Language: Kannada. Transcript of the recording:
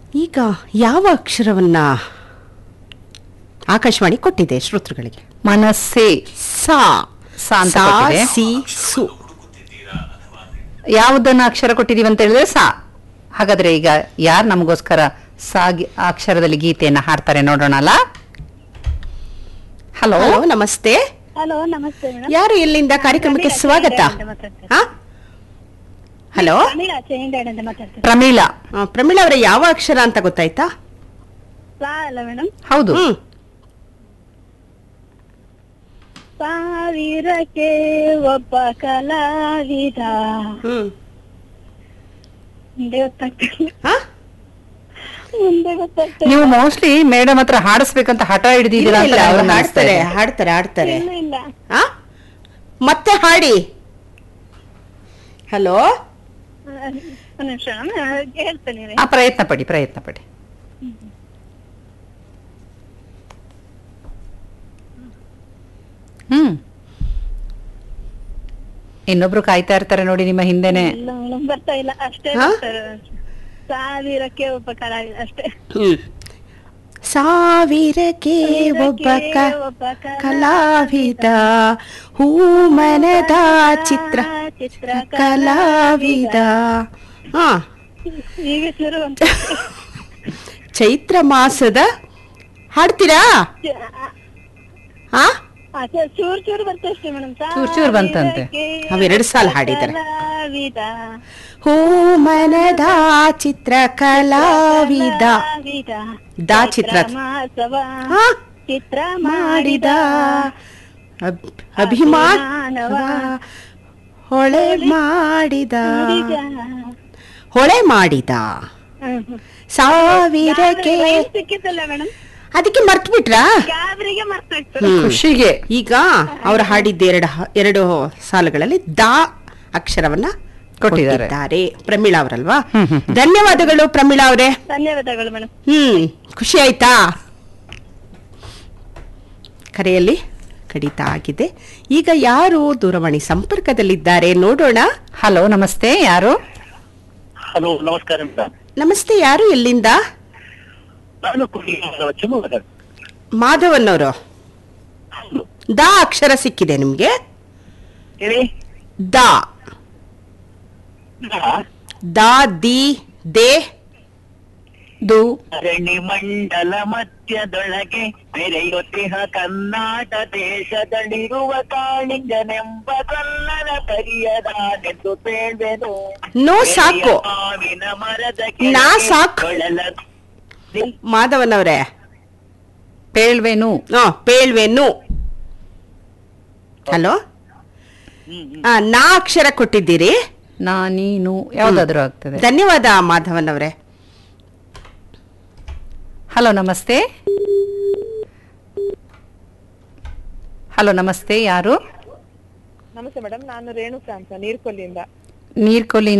ಈಗ ಯಾವ ಅಕ್ಷರವನ್ನ ಆಕಾಶವಾಣಿ ಕೊಟ್ಟಿದೆ ಶ್ರೋತೃಗಳಿಗೆ ಮನಸ್ಸೇ ಸಾ ಸಾ ಅಂತ ಸಾ, ಕೊಟ್ಟಿದೆ. ಸಿ ಸು ಯಾವುದನ್ನ ಅಕ್ಷರ ಕೊಟ್ಟಿದೀವಿ ಅಂತ ಹೇಳಿದ್ರೆ ಸಾ ಹಾಗಾದ್ರೆ ಈಗ ಯಾರು ನಮಗೋಸ್ಕರ ಸಾ ಗಿ- ಆ ಅಕ್ಷರದಲ್ಲಿ ಗೀತೆಯನ್ನ ಹಾಡ್ತಾರೆ ನೋಡೋಣ ಅಲ್ಲ ಹಲೋ ಹಲೋ ನಮಸ್ತೆ ಹಲೋ ನಮಸ್ತೆ ಮೇಡಮ್ ಯಾರು ಇಲ್ಲಿಂದ ಕಾರ್ಯಕ್ರಮಕ್ಕೆ ಪ್ರಮೀಳಾ ಸ್ವಾಗತ ಚೇಂಗಾಡಿಂದ ಮಾತಾಡ್ತಿರೋದು. ಹಾ ಹಲೋ ಪ್ರಮೀಳಾ ಚೇಂಗಾಡಿಂದ ಮಾತಾಡ್ತೀನಿ ಪ್ರಮೀಳಾ ಆ, ಪ್ರಮೀಳಾ ಅವರ ಯಾವ ಅಕ್ಷರ ಅಂತ ಗೊತ್ತಾಯ್ತಾ ಸಾ ಅಲ್ಲ ಮೇಡಮ್ ಹೌದು ಹ್ಮ್ ಸಾವಿರಕ್ಕೆ ಒಬ್ಬ ಕಲಾವಿದ ಹ್ಮ್ ಮುಂದೆ ಗೊತ್ತಾಗ್ತಿಲ್ಲ ಹಾ ಮುಂದೆ ಗೊತ್ತಾಗ್ತಿಲ್ಲ ನೀವು ಮೋಸ್ಟ್ಲಿ ಮೇಡಮ್ ಹತ್ರ ಹಾಡಿಸ್ಬೇಕಂತ ಹಠ ಹಿಡಿದಿದ್ದೀರಾ ಇಲ್ಲ, ಅಂತ ಅವ್ರು ನನಗೆ ಅನಿಸ್ತಾ ಹಾಡ್ತಾರೆ ಇದೆ. ಹಾಡ್ತಾರೆ ಹಾಡ್ತಾರೆ ಇಲ್ಲ ಇಲ್ಲ ಆ ಮತ್ತೆ ಹಾಡಿ ಹಲೋ ಆ, ಒಂದ್ ನಿಮಿಷ ಮೇಡಮ್ ಹೇಳ್ತೇನೆ ರೀ. ಆ ಪ್ರಯತ್ನ ಪಡಿ ಪ್ರಯತ್ನ ಪಡಿ ಹ್ಮ್ ಇನ್ನೊಬ್ರು ಕಾಯ್ತಾ ಇರ್ತಾರೆ ನೋಡಿ ನಿಮ್ಮ ಹಿಂದೆನೆ ಇಲ್ಲ ಮೇಡಮ್ ಬರ್ತಾ ಇಲ್ಲ ಅಷ್ಟೇ ಹಾ? ಬರ್ತಾರೆ. ಸಾವಿರಕ್ಕೆ ಒಬ್ಬ ಕಲಾವಿದ ಅಷ್ಟೇ ಹ್ಮ್ ಸಾವಿರಕ್ಕೆ ಒಬ್ಬ ಕ ಒಬ್ಬ ಕಲಾವಿದ ಹೂಮನದ ಚಿತ್ರ ಚಿತ್ರ ಕಲಾವಿದ ಹಾ ಈಗ ಶುರು ಅಂತ ಚೈತ್ರ ಮಾಸದ ಹಾಡ್ತೀರಾ ಹಾ ಚೂರ್ ಚೂರ್ ಬರ್ತದೆ ಅಷ್ಟೇ ಮೇಡಮ್ ಚೂರ್ ಚೂರ್ ಬಂತಂತೆ. ಅವೆರಡು ಸಾಲ ಹಾಡಿದ್ದಾರೆ. ಕಲಾವಿದ ಹೂಮನದ ಚಿತ್ರ ಕಲಾವಿದ ಕಲಾವಿದ ದಾ ಚಿತ್ರ ಮಾಸವ ಹಾ ಚಿತ್ರ ಮಾಡಿದ ಮಾಡಿದ ಅಬ್- ಅಭಿಮಾನವ ಅಭಿಮಾನವ ಹೊಳೆ ಮಾಡಿದ ಮಾಡಿದ. ಹೊಳೆ ಮಾಡಿದ ಹ್ಮ್, ಹ್ಮ್. ಸಾವಿರಕ್ಕೆ ಲೈನ್ ಸಿಕ್ಕಿತ್ತಲ್ಲ ಮೇಡಮ್ ಅದಕ್ಕೆ ಮರ್ತ್ ಬಿಟ್ರಾ ಗಾಬರಿಗೆ ಮರ್ತಾಗ್ತದೆ ಹ್ಮ್. ಖುಷಿಗೆ ಈಗ ಅವ್ರು ಹಾಡಿದ್ದ ಎರಡು ಹ- ಎರಡು ಸಾಲುಗಳಲ್ಲಿ ದಾ ಅಕ್ಷರವನ್ನ ಕೊಟ್ಟಿದ್ದಾರೆ. ಕೊಟ್ಟಿದ್ದಾರೆ ಪ್ರಮೀಳಾ ಅವರಲ್ವಾ ಹ್ಮ್, ಹ್ಮ್, ಧನ್ಯವಾದಗಳು ಪ್ರಮೀಳಾ ಅವರೇ ಧನ್ಯವಾದಗಳು ಮೇಡಮ್ ಹ್ಮ್ ಖುಷಿ ಆಯ್ತಾ ಕರೆಯಲ್ಲಿ ಕಡಿತ ಆಗಿದೆ ಈಗ ಯಾರು ದೂರವಾಣಿ ಸಂಪರ್ಕದಲ್ಲಿದ್ದಾರೆ ನೋಡೋಣ ಹಲೋ ನಮಸ್ತೆ ಯಾರು ಹಲೋ ನಮಸ್ಕಾರ ಮೇಡಮ್ ನಮಸ್ತೆ ಯಾರು ಎಲ್ಲಿಂದ ನಾನು ಕುಡಿಯುವ ಚಿಮ್ಮದ ಮಾಧವನ್ ಅವರು ದಾ ಅಕ್ಷರ ಸಿಕ್ಕಿದೆ ನಿಮ್ಗೆ ಹೇಳಿ ದಾ ದಾ ದಿ ದೇ ದು ಧರಣಿ ಮಂಡಲ ಮಧ್ಯದೊಳಗೆ ಮೆರೆಯುತ್ತಿಹ ಕರ್ನಾಟ ದೇಶದಲ್ಲಿರುವ ಕಾಳಿಂಗನೆಂಬ ಕನ್ನಡ ಕರಿಯದಾನೆಂದು ಬೇಳ್ವೆನು ನೋ ಸಾಕು ಮಾವಿನ ಮರದ ನಾ ಸಾಕು. ಕೊಳಲ ಮಾಧವನ್ ಅವರೇ ಪೇಳ್ವೇನು ಹಾ ಪೇಳ್ವೆನು ಹಲೋ ಆ, ನಾ ಅಕ್ಷರ ಕೊಟ್ಟಿದ್ದೀರಿ ನಾ ನೀನು ಯಾವ್ದಾದ್ರು ಆಗ್ತದೆ ಧನ್ಯವಾದ ಮಾಧವನ್ ಅವರೇ ಹಲೋ ನಮಸ್ತೆ ಹಲೋ ನಮಸ್ತೆ ಯಾರು ನಮಸ್ತೆ ಮೇಡಮ್ ನಾನು ರೇಣುಕಾ ಅಂತ ನೀರ್ಕೊಲ್ಲಿಯಿಂದ ನೀರ್ಕೊಲ್ಲಿ